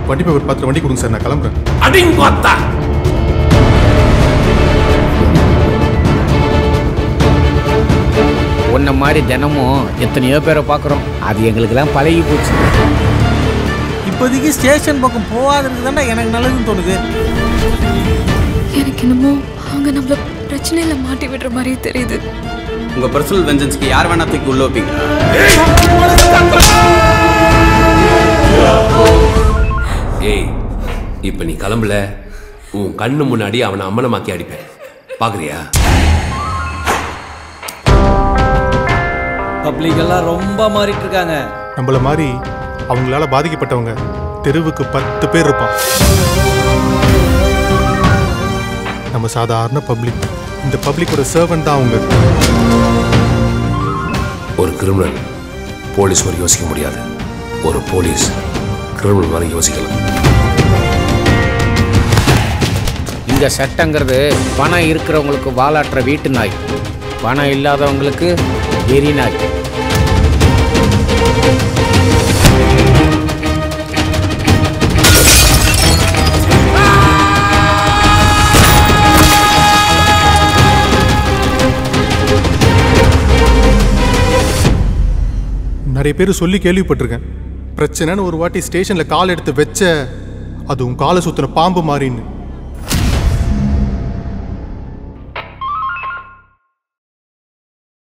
வண்டி பேப்பர் பார்த்துட்டு வண்டி கொடுங்க சார் நான் கிளம்புறேன் அடிங்க பார்த்தா உன்ன மாதிரி தினமும் எத்தனையோ பேரை பார்க்குறோம் அது எங்களுக்கெல்லாம் பழகி போச்சு இப்போதைக்கு ஸ்டேஷன் பக்கம் போகாதுன்னு தானே எனக்கு நல்லதுன்னு தோணுது எனக்கு என்னமோ அவங்க நம்மள பிரச்சனையில மாட்டி விடுற மாதிரி தெரியுது உங்க பர்சனல் வெஞ்சன்ஸ்க்கு யார் வேணா தூக்கி உள்ள வைப்பீங்க ஏய் இப்ப நீ கிளம்பல உன் கண்ணு முன்னாடி அவனை அம்மனமாக்கி அடிப்பேன் பாக்குறியா பப்ளிக் எல்லாம் ரொம்ப மாறிட்டு இருக்காங்க நம்மள மாதிரி அவங்களால பாதிக்கப்பட்டவங்க தெருவுக்கு பத்து பேர் இருப்பான் நம்ம சாதாரண பப்ளிக் இந்த பப்ளிக்கோட சர்வன்ட் தான் அவங்க ஒரு கிரிமினல் போலீஸ் வரை யோசிக்க முடியாது ஒரு போலீஸ் கிரிமினல் வரை யோசிக்கலாம் இந்த சட்டங்கிறது பணம் இருக்கிறவங்களுக்கு வாலாட்டுற வீட்டு நாய் பணம் இல்லாதவங்களுக்கு எரி நாய் நிறைய பேர் சொல்லி கேள்விப்பட்டிருக்கேன் பிரச்சனைன்னு ஒரு வாட்டி ஸ்டேஷன்ல கால் எடுத்து வச்ச அது உன் காலை சுத்தின பாம்பு மாறின்னு